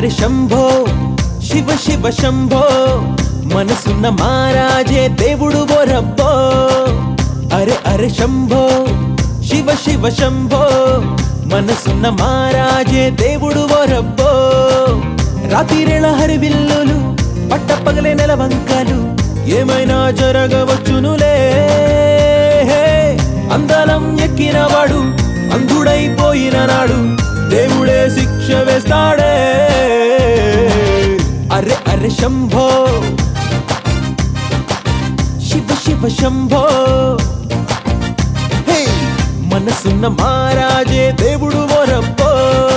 అరె శంభో శివ శివ శంభో మనసున్న మారాజే దేవుడు ఓ రబ్బో అరె అరె శంభో శివ శివ శంభో మనసున్న మారాజే దేవుడు ఓ రబ్బో రాతిరేళ హరివిల్లులు పట్ట పగలే నెల వంకలు ఏమైనా జరగవచ్చునులే అందలం ఎక్కినవాడు అంధుడైపోయిన నాడు దేవుడే శిక్ష వేస్తాడే అరె అరె శంభో శివ శివ శంభో హే! మనసున్న మారాజే దేవుడు ఓరబ్బో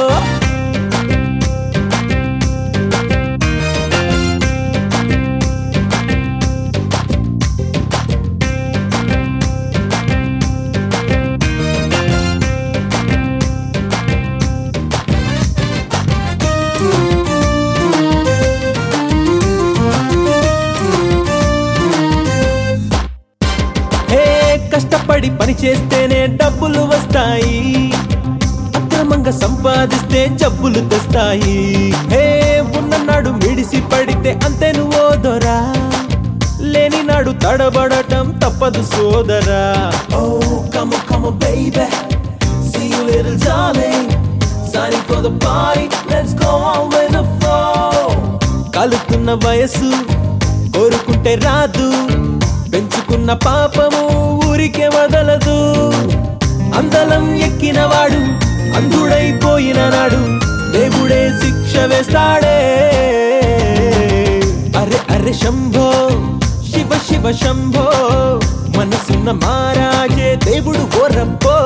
హే కష్టపడి పని చేస్తేనే డబ్బులు వస్తాయి అక్రమంగా సంపాదిస్తే జబ్బులు తెస్తాయి హే ఉన్ననాడు మిడిసి పడితే అంతే నువ్వో దొరా లేని నాడు తడబడటం తప్పదు సోదరా oh come come baby See you little darling Signing for the party Let's go on with the flow కాలుతున్న వయసు కోరుకుంటే రాదు పెంచుకున్న పాపము ఊరికే వదలదు అందలం ఎక్కినవాడు అంధుడైపోయిన నాడు దేవుడే శిక్ష వేస్తాడే అరె అరె శంభో శివ శివ శంభో మనసున్న మారాజే దేవుడు ఓరబ్బో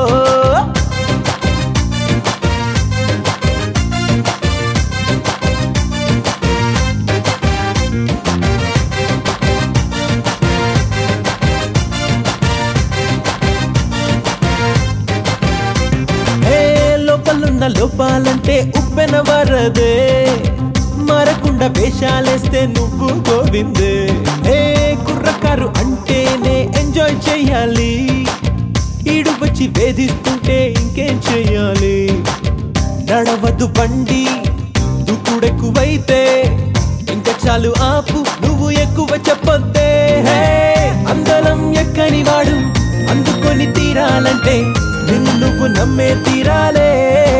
హే లోపలున్న లోపాలంటే ఉప్పెన వరదే మారకుండా వేషాలేస్తే నువ్వు గోవిందే హే కుర్రకారు అంటేనే ఎంజాయ్ చెయ్యాలి ఈడు వచ్చి వేధిస్తుంటే ఇంకేం చెయ్యాలి నడవద్దు బండి దుక్కుడెక్కువైతే ఇంకా చాలు ఆపు నువ్వు ఎక్కువ చెప్పొద్దే హే అందలం ఎక్కని వాడు అందుకొని తీరాలంటే నిన్ను నువ్వు నమ్మే తీరాలే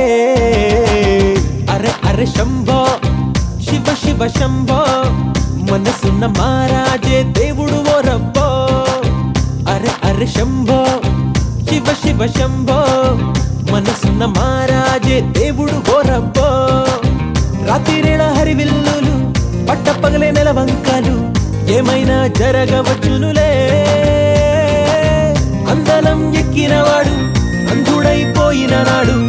అరె అరె శంభో శివ శివ శంభో మనసున్న మారాజే దేవుడు ఓ రబ్బో అరె అరె శంభో శివ శివ శంభో మనసున్న మారాజే దేవుడు ఓ రబ్బో రాతిరేళ హరివిల్లులు పట్ట పగలే నెల వంకలు ఏమైనా జరగవచ్చునులే అందలం ఎక్కినవాడు అంధుడైపోయిన నాడు